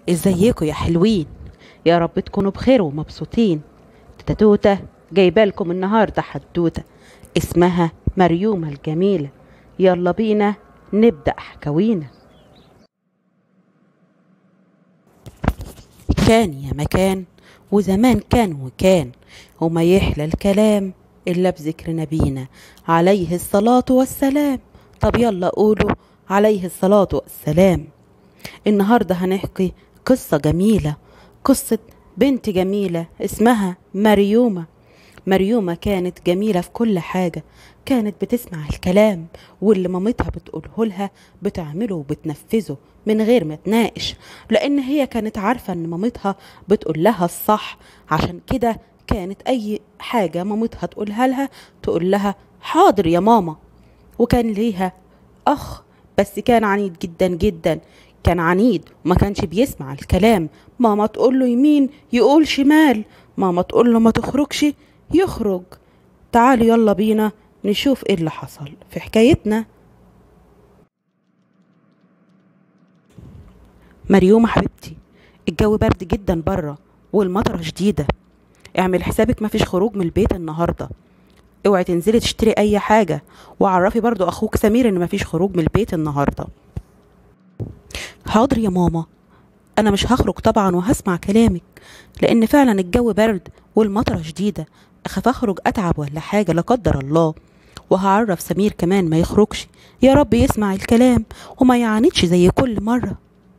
ازيكم يا حلوين يا رب تكونوا بخير ومبسوطين تيتا توتة جايبالكم النهاردة حدوتة اسمها مريومة الجميلة يلا بينا نبدأ حكاوينا كان يا مكان وزمان كان وكان وما يحلى الكلام إلا بذكر نبينا عليه الصلاة والسلام طب يلا قولوا عليه الصلاة والسلام النهاردة هنحكي قصة جميلة قصة بنت جميلة اسمها مريومة مريومة كانت جميلة في كل حاجة كانت بتسمع الكلام واللي مامتها بتقوله لها بتعمله وبتنفذه من غير ما تناقش لأن هي كانت عارفة إن مامتها بتقول لها الصح عشان كده كانت أي حاجة مامتها تقولها لها تقول لها حاضر يا ماما وكان ليها أخ بس كان عنيد جدا جدا كان عنيد وما كانش بيسمع الكلام ماما تقول له يمين يقول شمال ماما تقول له ما تخرجش يخرج تعالوا يلا بينا نشوف ايه اللي حصل في حكايتنا مريومة حبيبتي الجو برد جدا بره والمطرة شديدة اعمل حسابك مفيش خروج من البيت النهاردة اوعي تنزلي تشتري اي حاجة وعرفي برضو اخوك سمير ان مفيش خروج من البيت النهاردة حاضر يا ماما انا مش هخرج طبعا وهسمع كلامك لان فعلا الجو برد والمطرة شديدة اخاف اخرج اتعب ولا حاجة لا قدر الله وهعرف سمير كمان ما يخرجش يا رب يسمع الكلام وما يعاندش زي كل مرة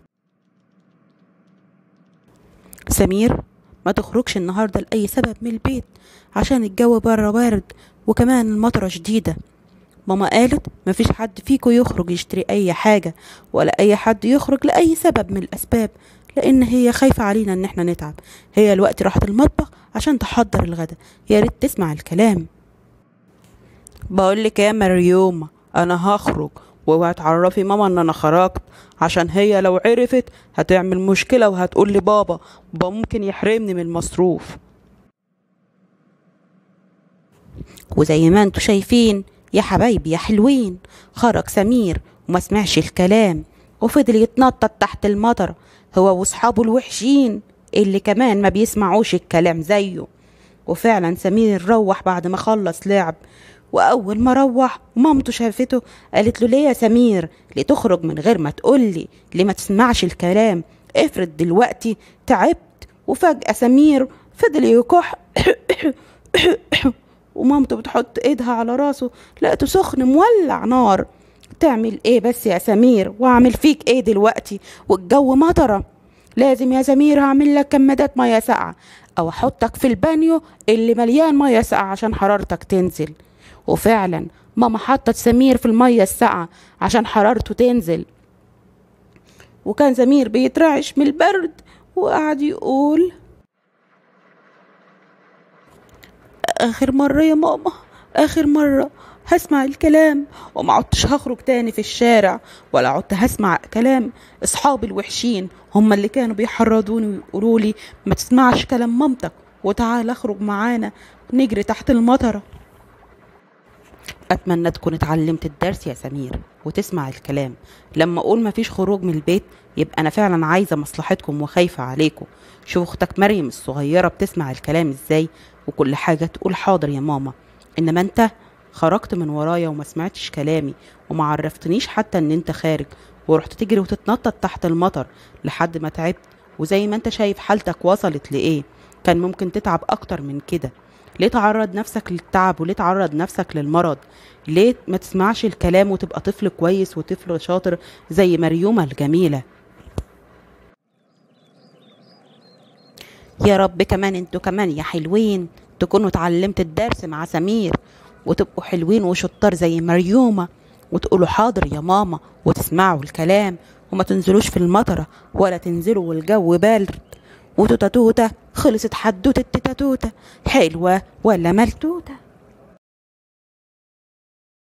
سمير ما تخرجش النهاردة لأي سبب من البيت عشان الجو بره بارد وكمان المطرة شديدة ماما قالت مفيش حد فيكو يخرج يشتري أي حاجة ولا أي حد يخرج لأي سبب من الأسباب لأن هي خايفة علينا إن احنا نتعب هي الوقت راحت المطبخ عشان تحضر الغدا يا ريت تسمع الكلام بقولك يا مريومة أنا هخرج واوعي تعرفي ماما ان انا خرجت عشان هي لو عرفت هتعمل مشكلة وهتقول لي بابا بابا ممكن يحرمني من المصروف وزي ما انتوا شايفين يا حبايبي يا حلوين خرج سمير وما سمعش الكلام وفضل يتنطط تحت المطر هو واصحابه الوحشين اللي كمان ما بيسمعوش الكلام زيه وفعلا سمير روح بعد ما خلص لعب واول ما روح مامته شافته قالت له ليه يا سمير ليه تخرج من غير ما تقولي ليه ما تسمعش الكلام افرض دلوقتي تعبت وفجأة سمير فضل يكح ومامته بتحط ايدها على راسه لقيته سخن مولع نار تعمل ايه بس يا سمير واعمل فيك ايه دلوقتي والجو مطره لازم يا سمير هعمل لك كمادات ميه ساقعه او احطك في البانيو اللي مليان ميه ساقعه عشان حرارتك تنزل وفعلا ماما حطت سمير في الميه الساقعه عشان حرارته تنزل وكان سمير بيترعش من البرد وقعد يقول آخر مرة يا ماما آخر مرة هسمع الكلام وما عدتش هخرج تاني في الشارع ولا عدت هسمع كلام اصحابي الوحشين هم اللي كانوا بيحرضوني ويقولوا لي ما تسمعش كلام مامتك وتعال اخرج معانا نجري تحت المطره اتمنى تكون اتعلمت الدرس يا سمير وتسمع الكلام لما اقول مفيش خروج من البيت يبقى انا فعلا عايزه مصلحتكم وخايفه عليكم شوف اختك مريم الصغيره بتسمع الكلام ازاي وكل حاجه تقول حاضر يا ماما انما انت خرجت من ورايا وما سمعتش كلامي وما عرفتنيش حتى ان انت خارج ورحت تجري وتتنطط تحت المطر لحد ما تعبت وزي ما انت شايف حالتك وصلت لايه كان ممكن تتعب اكتر من كده ليه تعرض نفسك للتعب وليه تعرض نفسك للمرض ليه ما تسمعش الكلام وتبقى طفل كويس وطفل شاطر زي مريومة الجميلة يا رب كمان انتوا كمان يا حلوين تكونوا اتعلمت الدرس مع سمير وتبقوا حلوين وشطار زي مريومة وتقولوا حاضر يا ماما وتسمعوا الكلام وما تنزلوش في المطرة ولا تنزلوا والجو بارد وتوتا توتا خلصت حدوتة تيتا توتا حلوة ولا ملتوتة